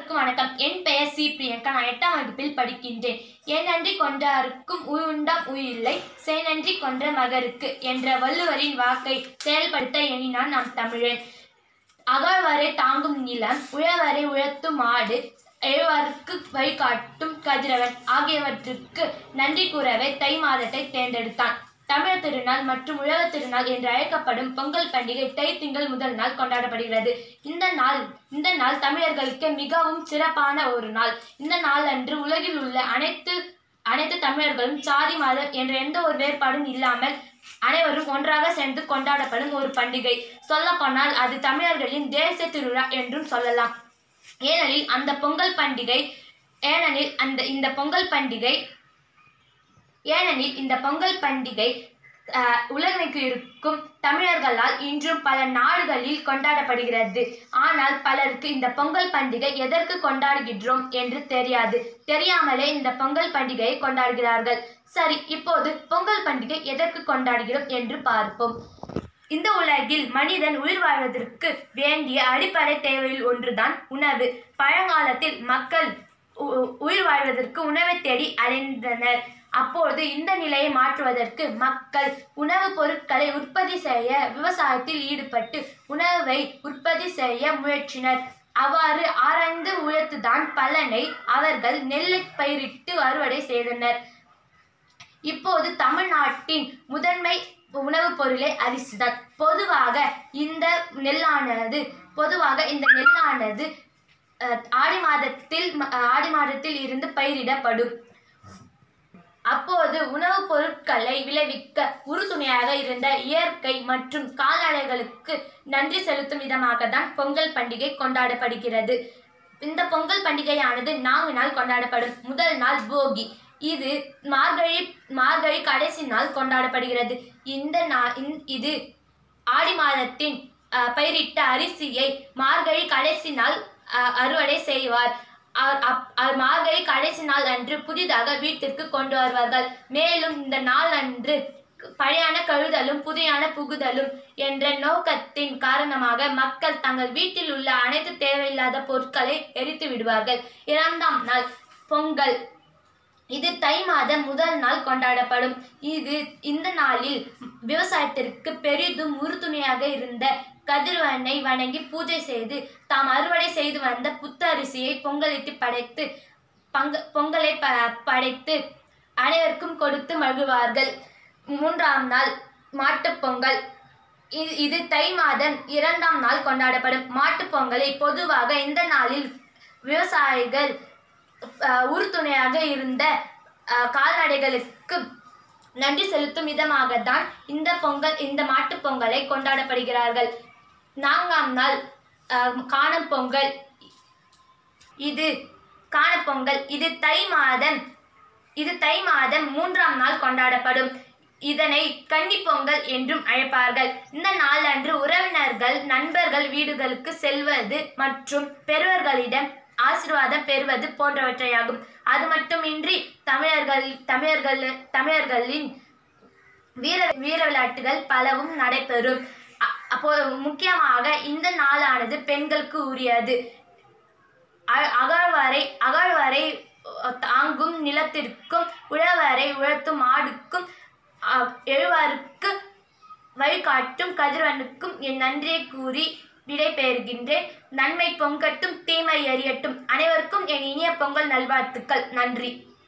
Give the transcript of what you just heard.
அனைவருக்கும் வணக்கம் என் பெயர் சி பிரியங்கா நான் எட்டாம் வகுப்பில் படிக்கின்றேன் ஏனன்றி கொன்றாருக்கும் உண்டாம் உயிரில்லை சேனன்றி கொன்ற மகருக்கு என்ற வள்ளுவரின் வாக்கை செயல்படுத்த எண்ணினான் நம் தமிழன் அகழ்வரை தாங்கும் நிலம் உழவரை உழத்தும் மாடு எழுவாருக்கு வழிகாட்டும் கதிரவன் ஆகியவற்றுக்கு நன்றி கூறவே தை மாதத்தை தேர்ந்தெடுத்தான் தமிழர் திருநாள் மற்றும் உழவர் திருநாள் என்று அழைக்கப்படும் பொங்கல் பண்டிகை தை திங்கள் முதல் நாள் கொண்டாடப்படுகிறது இந்த நாள் இந்த நாள் தமிழர்களுக்கு மிகவும் சிறப்பான ஒரு நாள் இந்த நாள் அன்று உலகில் உள்ள அனைத்து அனைத்து தமிழர்களும் சாதி மதம் என்ற எந்த ஒரு வேறுபாடும் இல்லாமல் அனைவரும் ஒன்றாக சேர்ந்து கொண்டாடப்படும் ஒரு பண்டிகை சொல்லப்போனால் அது தமிழர்களின் தேச திருவிழா என்றும் சொல்லலாம் ஏனெனில் அந்த பொங்கல் பண்டிகை ஏனெனில் அந்த இந்த பொங்கல் பண்டிகை ஏனெனில் இந்த பொங்கல் பண்டிகை அஹ், உலகெங்கு இருக்கும் தமிழர்களால் இன்றும் பல நாடுகளில் கொண்டாடப்படுகிறது ஆனால் பலருக்கு இந்த பொங்கல் பண்டிகை எதற்கு கொண்டாடுகின்றோம் என்று தெரியாது தெரியாமலே இந்த பொங்கல் பண்டிகையை கொண்டாடுகிறார்கள் சரி இப்போது பொங்கல் பண்டிகை எதற்கு கொண்டாடுகிறோம் என்று பார்ப்போம் இந்த உலகில் மனிதன் உயிர் வாழ்வதற்கு வேண்டிய அடிப்படை தேவையில் ஒன்றுதான் உணவு பழங்காலத்தில் மக்கள் உ- உ- உயிர் வாழ்வதற்கு உணவை தேடி அலைந்தனர் அப்போது இந்த நிலையை மாற்றுவதற்கு மக்கள் உணவுப் பொருட்களை உற்பத்தி செய்ய விவசாயத்தில் ஈடுபட்டு உணவை உற்பத்தி செய்ய முயற்சினர் அவ்வாறு ஆராய்ந்து உழைத்துதான் பலனை அவர்கள் நெல்லை பயிரிட்டு அறுவடை செய்தனர் இப்போது தமிழ்நாட்டின் முதன்மை உணவுப் பொருளே அரிசிதான் பொதுவாக இந்த நெல்லானது பொதுவாக இந்த நெல்லானது அஹ், ஆடி மாதத்தில் ம- ஆடி மாதத்தில் இருந்து பயிரிடப்படும் அப்போது உணவுப் பொருட்களை விளைவிக்க உறுதுணையாக இருந்த இயற்கை மற்றும் கால்நடைகளுக்கு நன்றி செலுத்தும் விதமாக தான் பொங்கல் பண்டிகை கொண்டாடப்படுகிறது இந்த பொங்கல் பண்டிகையானது நான்கு நாள் கொண்டாடப்படும் முதல் நாள் போகி இது மார்கழி மார்கழி கடைசி நாள் கொண்டாடப்படுகிறது இந்த நா இந்- இது ஆடி மாதத்தின் அஹ், பயிரிட்ட அரிசியை மார்கழி கடைசி நாள் அஹ், அறுவடை செய்வார் அவர் அப்- அவர் மார்கழி கடைசி நாள் அன்று புதிதாக வீட்டிற்கு கொண்டு வருவார்கள் மேலும் இந்த நாள் அன்று பழையான கழுதலும் புதியான புகுதலும் என்ற நோக்கத்தின் காரணமாக மக்கள் தங்கள் வீட்டில் உள்ள அனைத்து தேவையில்லாத பொருட்களை எரித்து விடுவார்கள் இரண்டாம் நாள் பொங்கல் இது தை மாதம் முதல் நாள் கொண்டாடப்படும் இது இந்த நாளில் விவசாயத்திற்கு பெரிதும் உறுதுணையாக இருந்த கதிரவனை வணங்கி பூஜை செய்து தாம் அறுவடை செய்து வந்த புத்தரிசியை பொங்கலிட்டு படைத்து பங்க பொங்கலை ப படைத்து அனைவருக்கும் கொடுத்து மகிழ்வார்கள் மூன்றாம் நாள் மாட்டுப் பொங்கல் இ- இது தை மாதம் இரண்டாம் நாள் கொண்டாடப்படும் மாட்டுப் பொங்கலை பொதுவாக இந்த நாளில் விவசாயிகள் அஹ், உறுதுணையாக இருந்த அஹ், கால்நடைகளுக்கு நன்றி செலுத்தும் விதமாக தான் இந்த பொங்கல் இந்த மாட்டுப் பொங்கலை கொண்டாடப்படுகிறார்கள் நான்காம் நாள் அஹ், காணும் பொங்கல் இது காணப்பொங்கல் இது தை மாதம் இது தை மாதம் மூன்றாம் நாள் கொண்டாடப்படும் இதனை கன்னிப் பொங்கல் என்றும் அழைப்பார்கள் இந்த நாள் அன்று உறவினர்கள் நண்பர்கள் வீடுகளுக்கு செல்வது மற்றும் பெரியவர்களிடம் ஆசீர்வாதம் பெறுவது போன்றவற்றையாகும் அது மட்டுமின்றி தமிழர்கள் தமிழர்கள் தமிழர்களின் வீர வீர விளையாட்டுகள் பலவும் நடைபெறும் அ- அப்போ முக்கியமாக இந்த நாளானது பெண்களுக்கு உரியது அ- அகழ்வரை அகழ்வரை அஹ், தாங்கும் நிலத்திற்கும் உழவரை உழத்தும் ஆடுக்கும் அஹ், எழுவாருக்கு வழிகாட்டும் கதிரவனுக்கும் என் நன்றியை கூறி விடை பெறுகின்றேன் நன்மை பொங்கட்டும் தீமை எறியட்டும் அனைவருக்கும் என் இனிய பொங்கல் நல்வாழ்த்துக்கள் நன்றி